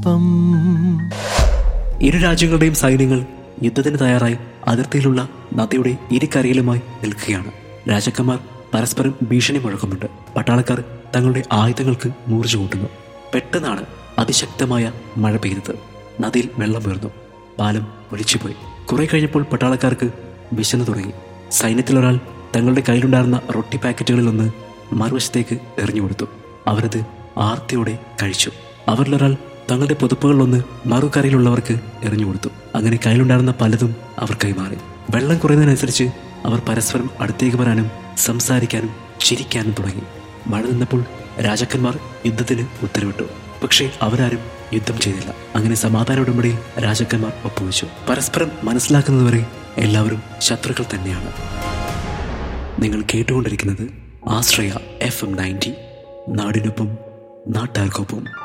ഒപ്പം ഇരു രാജ്യങ്ങളുടെയും സൈന്യങ്ങൾ യുദ്ധത്തിന് തയ്യാറായി അതിർത്തിയിലുള്ള നദിയുടെ ഇരുകരയിലുമായി നിൽക്കുകയാണ് രാജാക്കന്മാർ പരസ്പരം ഭീഷണി മുഴക്കുന്നുണ്ട് പട്ടാളക്കാർ തങ്ങളുടെ ആയുധങ്ങൾക്ക് മൂർച്ച കൂട്ടുന്നു പെട്ടെന്നാണ് അതിശക്തമായ മഴ പെയ്തത് നദിയിൽ വെള്ളം വീർന്നു പാലം ഒലിച്ചുപോയി കുറെ കഴിഞ്ഞപ്പോൾ പട്ടാളക്കാർക്ക് വിശന്നു തുടങ്ങി സൈന്യത്തിലൊരാൾ തങ്ങളുടെ കയ്യിലുണ്ടായിരുന്ന റൊട്ടി പാക്കറ്റുകളിലൊന്ന് മറുവശത്തേക്ക് എറിഞ്ഞു കൊടുത്തു അവരത് ആർത്തിയോടെ കഴിച്ചു അവരിലൊരാൾ തങ്ങളുടെ പുതുപ്പുകളിലൊന്ന് മറുകരയിലുള്ളവർക്ക് എറിഞ്ഞു കൊടുത്തു അങ്ങനെ കയ്യിലുണ്ടായിരുന്ന പലതും അവർ കൈമാറി വെള്ളം കുറയുന്നതിനനുസരിച്ച് അവർ പരസ്പരം അടുത്തേക്ക് വരാനും സംസാരിക്കാനും ചിരിക്കാനും തുടങ്ങി മഴ നിന്നപ്പോൾ രാജാക്കന്മാർ യുദ്ധത്തിന് ഉത്തരവിട്ടു പക്ഷേ അവരാരും യുദ്ധം ചെയ്തില്ല അങ്ങനെ സമാധാന ഉടമ്പടിയിൽ രാജാക്കന്മാർ ഒപ്പുവെച്ചു പരസ്പരം മനസ്സിലാക്കുന്നതുവരെ എല്ലാവരും ശത്രുക്കൾ തന്നെയാണ് നിങ്ങൾ കേട്ടുകൊണ്ടിരിക്കുന്നത് ആശ്രയ എഫ് എം നയൻറ്റി നാടിനൊപ്പം നാട്ടാർക്കൊപ്പം